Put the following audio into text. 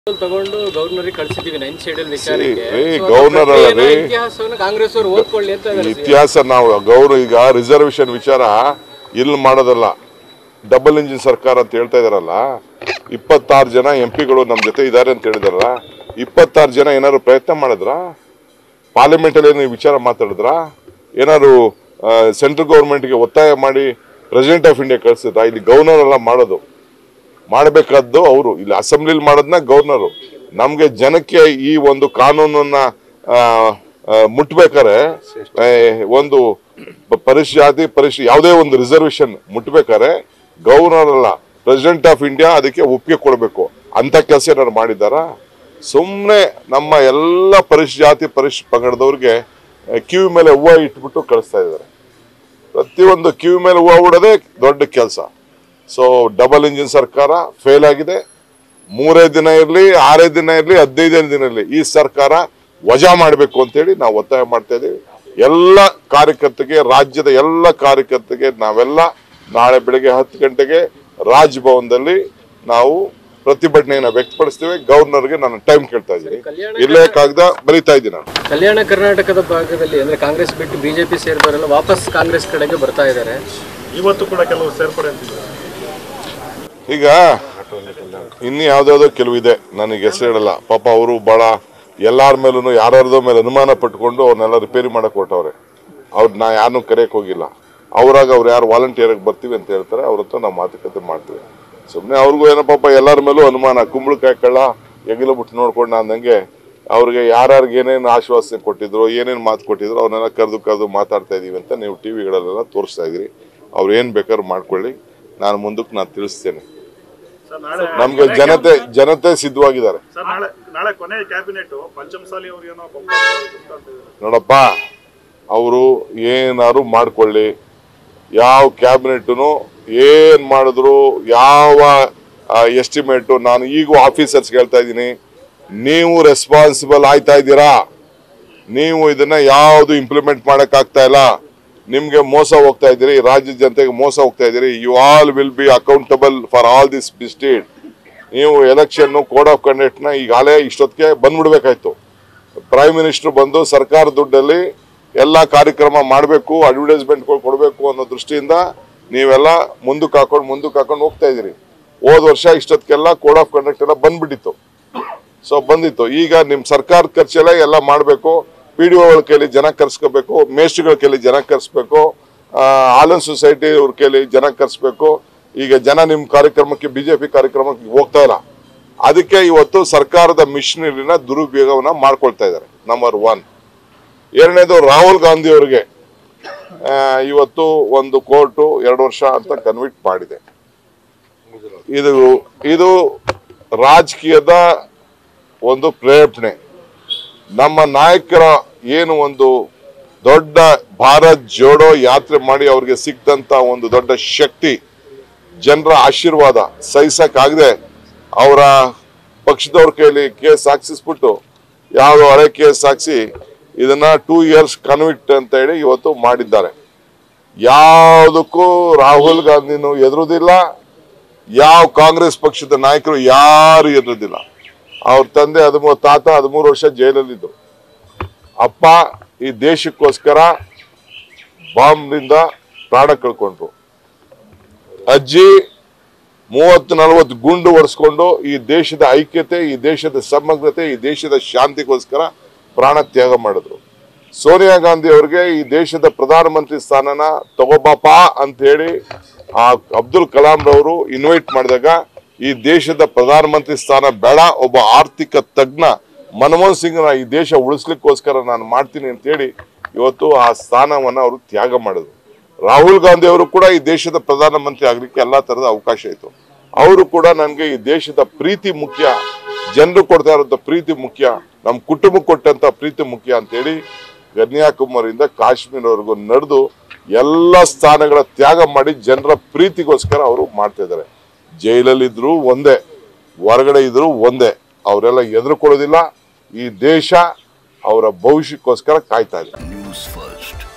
ತಗೊಂಡು ಗವರ್ನರಿಗೆ ಕಳ್ಸಿದೀವಿ nine schedule ವಿಚಾರಕ್ಕೆ ರೀ, So, ಗವರ್ನರ್ ಅದ್ರ ಅಲ್ಲ ರೀ. ಇತಿಹಾಸವನ್ನು ಕಾಂಗ್ರೆಸ್ ಅವರು ಓದ್ಕೊಳ್ಳಿ ಅಂತ ಇದ್ದಾರೆ ಇತಿಹಾಸ ನಾವು ಗೌರವ ಈಗ ರಿಸರ್ವೇಶನ್ ವಿಚಾರ ಇಲ್ಲಿ ಮಾಡೋದಲ್ಲ ಡಬಲ್ ಇಂಜಿನ್ ಸರ್ಕಾರ ಅಂತ ಹೇಳ್ತಾ ಇದಾರಲ್ಲ ಇಪ್ಪತ್ತಾರು ಜನ ಎಂ ಪಿಗಳು ನಮ್ಮ ಜೊತೆ ಇದ್ದಾರೆ ಅಂತ ಹೇಳಿದಾರಲ್ಲ ಇಪ್ಪತ್ತಾರು ಜನ ಏನಾದ್ರು ಪ್ರಯತ್ನ ಮಾಡಿದ್ರಾ ಪಾರ್ಲಿಮೆಂಟ್ ಅಲ್ಲಿ ಏನು ಈ ವಿಚಾರ ಮಾತಾಡಿದ್ರ ಏನಾದ್ರು ಸೆಂಟ್ರಲ್ ಗೌರ್ಮೆಂಟ್ಗೆ ಒತ್ತಾಯ ಮಾಡಿ ಪ್ರೆಸಿಡೆಂಟ್ ಆಫ್ ಇಂಡಿಯಾ ಕಳಿಸಿದ್ರ ಇಲ್ಲಿ ಗವರ್ನರ್ ಎಲ್ಲ ಮಾಡೋದು ಮಾಡಬೇಕಾದ್ದು ಅವರು ಇಲ್ಲಿ ಅಸೆಂಬ್ಲಿಲಿ ಮಾಡೋದನ್ನ ಗವರ್ನರು ನಮ್ಗೆ ಜನಕ್ಕೆ ಈ ಒಂದು ಕಾನೂನನ್ನ ಆ, ಆ, ಮುಟ್ಬೇಕಾರೆ ಆ, ಒಂದು ಪ- ಪರಿಶ್ ಜಾತಿ ಪರಿಶ್ ಯಾವುದೇ ಒಂದು ರಿಸರ್ವೇಶನ್ ಮುಟ್ಬೇಕಾರೆ ಗವರ್ನರ್ ಅಲ್ಲ ಪ್ರೆಸಿಡೆಂಟ್ ಆಫ್ ಇಂಡಿಯಾ ಅದಕ್ಕೆ ಒಪ್ಪಿಗೆ ಕೊಡಬೇಕು ಅಂತ ಕೆಲಸ ಏನಾದ್ರು ಮಾಡಿದಾರಾ ಸುಮ್ಮನೆ ನಮ್ಮ ಎಲ್ಲ ಪರಿಶ್ ಜಾತಿ ಪರಿಶ್ ಪಂಗಡದವ್ರಿಗೆ ಆ, ಕಿವಿ ಮೇಲೆ ಹೂವು ಇಟ್ಬಿಟ್ಟು ಕಳಿಸ್ತಾ ಇದ್ದಾರೆ ಪ್ರತಿಯೊಂದು ಕಿವಿ ಮೇಲೆ ಹೂವು ಬಿಡೋದೇ ದೊಡ್ಡ ಕೆಲಸ ಸೊ ಡಬಲ್ ಇಂಜಿನ್ ಸರ್ಕಾರ ಫೇಲ್ ಆಗಿದೆ ಮೂರೇ ದಿನ ಇರಲಿ ಆರೇ ದಿನ ಇರಲಿ ಹದಿನೈದೇ ದಿನ ಇರಲಿ ಈ ಸರ್ಕಾರ ವಜಾ ಮಾಡಬೇಕು ಅಂತೇಳಿ ನಾವು ಒತ್ತಾಯ ಮಾಡ್ತಾ ಇದ್ದೀವಿ ಎಲ್ಲ ಕಾರ್ಯಕರ್ತರಿಗೆ ರಾಜ್ಯದ ಎಲ್ಲ ಕಾರ್ಯಕರ್ತರಿಗೆ ನಾವೆಲ್ಲ ನಾಳೆ ಬೆಳಗ್ಗೆ ಹತ್ತು ಗಂಟೆಗೆ ರಾಜ್ಭವನದಲ್ಲಿ ನಾವು ಪ್ರತಿಭಟನೆಯನ್ನ ವ್ಯಕ್ತಪಡಿಸ್ತೀವಿ ಗವರ್ನರ್ಗೆ ನಾನು ಟೈಮ್ ಕೇಳ್ತಾ ಇದ್ದೀನಿ ಕಲ್ಯಾಣ ಇಲ್ಲೇ ಕಾಗದ ಬರೀತಾ ಇದ್ದೀನಿ ನಾನು ಕಲ್ಯಾಣ ಕರ್ನಾಟಕದ ಭಾಗದಲ್ಲಿ ಅಂದ್ರೆ ಕಾಂಗ್ರೆಸ್ ಬಿಟ್ಟು ಬಿಜೆಪಿ ಸೇರಿದವರೆಲ್ಲ ವಾಪಸ್ ಕಾಂಗ್ರೆಸ್ ಕಡೆಗೆ ಬರ್ತಾ ಇದ್ದಾರೆ ಇವತ್ತು ಕೂಡ ಕೆಲವು ಸೇರ್ಪಡೆ ಅಂತಿದ್ದಾರೆ ಈಗ ಇನ್ನು ಯಾವ್ದಾವ್ದೋ ಕೆಲವಿದೆ ನನಗೆ ಹೆಸರು ಹೇಳಲ್ಲ ಪಾಪ ಅವರು ಬಹಳ ಎಲ್ಲಾರ ಮೇಲೂ ಯಾರ್ಯಾರ್ದೋ ಮೇಲೆ ಅನುಮಾನ ಪಟ್ಕೊಂಡು ಅವ್ರನ್ನೆಲ್ಲ ರಿಪೇರಿ ಮಾಡಕ್ ಹೊರಟವ್ರೆ ಅವ್ರು ನಾ ಯಾರನ್ನೂ ಕರೆಯಕ್ ಹೋಗಿಲ್ಲ ಅವ್ರಾಗ ಅವ್ರು ಯಾರು ವಾಲಂಟಿಯರ್ಗೆ ಬರ್ತೀವಿ ಅಂತ ಹೇಳ್ತಾರೆ ಅವ್ರ ಹತ್ರ ನಾವು ಮಾತುಕತೆ ಮಾಡ್ತೀವಿ ಸುಮ್ಮನೆ ಅವ್ರಿಗೂ ಏನೋ ಪಾಪ ಎಲ್ಲರ ಮೇಲೂ ಅನುಮಾನ ಕುಂಬಳಕಾಯಿ ಕಳ್ಳ ಎಗಿಲು ಬಿಟ್ಟು ನೋಡ್ಕೊಂಡು ಅಂದಂಗೆ ಅವ್ರಿಗೆ ಯಾರ್ಯಾರಿಗೆ ಏನೇನು ಆಶ್ವಾಸನೆ ಕೊಟ್ಟಿದ್ರು ಏನೇನು ಮಾತು ಕೊಟ್ಟಿದ್ರು ಅವನ್ನೆಲ್ಲ ಕರೆದು ಕರೆದು ಮಾತಾಡ್ತಾ ಇದೀವಿ ಅಂತ ನೀವು ಟಿವಿಗಳಲ್ಲೆಲ್ಲ ತೋರಿಸ್ತಾ ಇದ್ರಿ ಅವ್ರು ಏನು ಬೇಕಾದ್ರೂ ಮಾಡ್ಕೊಳ್ಳಿ ನಾನು ಮುಂದಕ್ಕೆ ನಾನು ತಿಳಿಸ್ತೇನೆ ಸರ್ ನಾಳೆ ನಮ್ಗೆ ಜನತೆ ಜನತೆ ಸಿದ್ಧವಾಗಿದ್ದಾರೆ ಸರ್ ನಾಳೆ ನಾಳೆ ಕೊನೆ ಕ್ಯಾಬಿನೆಟ್ ಪಂಚಮಸಾಲಿ ಅವ್ರು ಏನೋ ಪಪ್ಪ ಅಂತ ಅಂತಿದ್ದಾರೆ. ನೋಡಪ್ಪ ಅವರು ಏನಾದ್ರು ಮಾಡ್ಕೊಳ್ಳಿ ಯಾವ ಕ್ಯಾಬಿನೆಟ್ನು ಏನ್ ಮಾಡಿದ್ರು ಯಾವ ಎಸ್ಟಿಮೇಟು ನಾನು ಈಗೂ ಆಫೀಸರ್ಸ್ ಹೇಳ್ತಾ ಇದ್ದೀನಿ ನೀವು ರೆಸ್ಪಾನ್ಸಿಬಲ್ ಆಯ್ತಾ ಇದ್ದೀರಾ ನೀವು ಇದನ್ನ ಯಾವುದು ಇಂಪ್ಲಿಮೆಂಟ್ ಮಾಡಕ್ ಆಗ್ತಾ ಇಲ್ಲ ನಿಮ್ಗೆ ಮೋಸ ಹೋಗ್ತಾ ಇದ್ದೀರಿ ರಾಜ್ಯದ ಜನತೆಗೆ ಮೋಸ ಹೋಗ್ತಾ ಇದ್ದೀರಿ you all will be accountable for all this misstate ನೀವು ಎಲೆಕ್ಷನ್ ಕೋಡ್ ಆಫ್ ಕಂಡಕ್ಟ್ನ ಈಗಾಗಲೇ ಇಷ್ಟೊತ್ತಿಗೆ ಬಂದ್ಬಿಡ್ಬೇಕಾಯ್ತು ಪ್ರೈಮ್ ಮಿನಿಸ್ಟರ್ ಬಂದು ಸರ್ಕಾರ ದುಡ್ಡಲ್ಲಿ ಎಲ್ಲ ಕಾರ್ಯಕ್ರಮ ಮಾಡಬೇಕು ಅಡ್ವರ್ಟೈಸ್ಮೆಂಟ್ಗಳು ಕೊಡಬೇಕು ಅನ್ನೋ ದೃಷ್ಟಿಯಿಂದ ನೀವೆಲ್ಲ ಮುಂದಕ್ಕೆ ಹಾಕೊಂಡು ಮುಂದಕ್ಕೆ ಹಾಕೊಂಡು ಹೋಗ್ತಾ ಇದ್ದೀರಿ ಹೋದ ವರ್ಷ ಇಷ್ಟೊತ್ತಿಗೆಲ್ಲ ಕೋಡ್ ಆಫ್ ಕಂಡಕ್ಟ್ ಎಲ್ಲ ಬಂದ್ಬಿಟ್ಟಿತ್ತು ಸೊ ಬಂದಿತ್ತು ಈಗ ನಿಮ್ ಸರ್ಕಾರ ಖರ್ಚೆಲ್ಲ ಎಲ್ಲ ಮಾಡಬೇಕು ಪಿ ಡಿ ಒಗಳ ಕೈಲಿ ಜನ ಕರ್ಸ್ಕೋಬೇಕು ಮೇಸ್ಟ್ರಿಗಳ ಕೈಲಿ ಜನ ಕರ್ಸ್ಬೇಕು ಆಲನ್ ಸೊಸೈಟಿ ಅವ್ರ ಕೈಲಿ ಜನ ಕರ್ಸ್ಬೇಕು ಈಗ ಜನ ನಿಮ್ ಕಾರ್ಯಕ್ರಮಕ್ಕೆ ಬಿಜೆಪಿ ಕಾರ್ಯಕ್ರಮಕ್ಕೆ ಹೋಗ್ತಾ ಇಲ್ಲ ಅದಕ್ಕೆ ಇವತ್ತು ಸರ್ಕಾರದ ಮಿಷನರಿನ ದುರುಪಯೋಗವನ್ನ ಮಾಡ್ಕೊಳ್ತಾ ಇದ್ದಾರೆ ನಂಬರ್ ಒನ್ ಎರಡನೇದು ರಾಹುಲ್ ಗಾಂಧಿ ಅವರಿಗೆ ಆ, ಇವತ್ತು ಒಂದು ಕೋರ್ಟು ಎರಡು ವರ್ಷ ಅಂತ ಕನ್ವಿಟ್ ಮಾಡಿದೆ ಇದು ಇದು ರಾಜಕೀಯದ ಒಂದು ಪ್ರೇರೇಪಣೆ ನಮ್ಮ ನಾಯಕರ ಏನು ಒಂದು ದೊಡ್ಡ ಭಾರತ್ ಜೋಡೋ ಯಾತ್ರೆ ಮಾಡಿ ಅವ್ರಿಗೆ ಸಿಕ್ತಂತ ಒಂದು ದೊಡ್ಡ ಶಕ್ತಿ ಜನರ ಆಶೀರ್ವಾದ ಸಹಿಸಕ್ಕಾಗದೆ ಅವರ ಪಕ್ಷದವ್ರ ಕೈಲಿ ಕೇಸ್ ಹಾಕ್ಸಿಸ್ಬಿಟ್ಟು ಯಾವುದೋ ಹಳೆ ಕೇಸ್ ಹಾಕ್ಸಿ ಇದನ್ನ ಟೂ ಇಯರ್ಸ್ ಕನ್ವಿಟ್ ಅಂತ ಹೇಳಿ ಇವತ್ತು ಮಾಡಿದ್ದಾರೆ ಯಾವುದಕ್ಕೂ ರಾಹುಲ್ ಗಾಂಧಿನೂ ಎದುರುದಿಲ್ಲ ಯಾವ ಕಾಂಗ್ರೆಸ್ ಪಕ್ಷದ ನಾಯಕರು ಯಾರು ಎದುರುದಿಲ್ಲ ಅವ್ರ ತಂದೆ ಹದಿಮೂರು ತಾತ ಹದಿಮೂರು ವರ್ಷ ಜೈಲಲ್ಲಿದ್ದರು ಅಪ್ಪ ಈ ದೇಶಕ್ಕೋಸ್ಕರ ಬಾಂಬ್ನಿಂದ ಪ್ರಾಣ ಕಳ್ಕೊಂಡ್ರು ಅಜ್ಜಿ ಮೂವತ್ತು ನಲವತ್ತು ಗುಂಡು ಒರೆಸ್ಕೊಂಡು ಈ ದೇಶದ ಐಕ್ಯತೆ ಈ ದೇಶದ ಸಮಗ್ರತೆ ಈ ದೇಶದ ಶಾಂತಿಗೋಸ್ಕರ ಪ್ರಾಣ ತ್ಯಾಗ ಮಾಡಿದ್ರು ಸೋನಿಯಾ ಗಾಂಧಿ ಅವ್ರಿಗೆ ಈ ದೇಶದ ಪ್ರಧಾನಮಂತ್ರಿ ಸ್ಥಾನನ ತಗೋಬಾಪ ಅಂತ ಹೇಳಿ ಆ ಅಬ್ದುಲ್ ಕಲಾಂ ರವರು ಇನ್ವೈಟ್ ಮಾಡಿದಾಗ ಈ ದೇಶದ ಪ್ರಧಾನಮಂತ್ರಿ ಸ್ಥಾನ ಬೇಡ ಒಬ್ಬ ಆರ್ಥಿಕ ತಜ್ಞ ಮನಮೋಹನ್ ಸಿಂಗ್ನ ಈ ದೇಶ ಉಳಿಸ್ಲಿಕ್ಕೋಸ್ಕರ ನಾನು ಮಾಡ್ತೀನಿ ಅಂತ ಹೇಳಿ ಇವತ್ತು ಆ ಸ್ಥಾನವನ್ನ ಅವರು ತ್ಯಾಗ ಮಾಡಿದ್ರು ರಾಹುಲ್ ಗಾಂಧಿ ಅವರು ಕೂಡ ಈ ದೇಶದ ಪ್ರಧಾನಮಂತ್ರಿ ಆಗ್ಲಿಕ್ಕೆ ಎಲ್ಲಾ ತರದ ಅವಕಾಶ ಇತ್ತು ಅವರು ಕೂಡ ನನಗೆ ಈ ದೇಶದ ಪ್ರೀತಿ ಮುಖ್ಯ ಜನರು ಕೊಡ್ತಾ ಇರೋಂಥ ಪ್ರೀತಿ ಮುಖ್ಯ ನಮ್ಮ ಕುಟುಂಬಕ್ಕೆ ಕೊಟ್ಟಂತ ಪ್ರೀತಿ ಮುಖ್ಯ ಅಂತೇಳಿ ಕನ್ಯಾಕುಮಾರಿಯಿಂದ ಕಾಶ್ಮೀರವರೆಗೂ ನಡೆದು ಎಲ್ಲ ಸ್ಥಾನಗಳ ತ್ಯಾಗ ಮಾಡಿ ಜನರ ಪ್ರೀತಿಗೋಸ್ಕರ ಅವರು ಮಾಡ್ತಾ ಇದ್ದಾರೆ ಜೈಲಲ್ಲಿದ್ರು ಒಂದೇ ಹೊರಗಡೆ ಇದ್ರು ಒಂದೇ ಅವರೆಲ್ಲ ಎದುರುಕೊಳ್ಳೋದಿಲ್ಲ ಈ ದೇಶ ಅವರ ಭವಿಷ್ಯಕ್ಕೋಸ್ಕರ ಕಾಯ್ತಾ ಇದೆ ನ್ಯೂಸ್ ಫಸ್ಟ್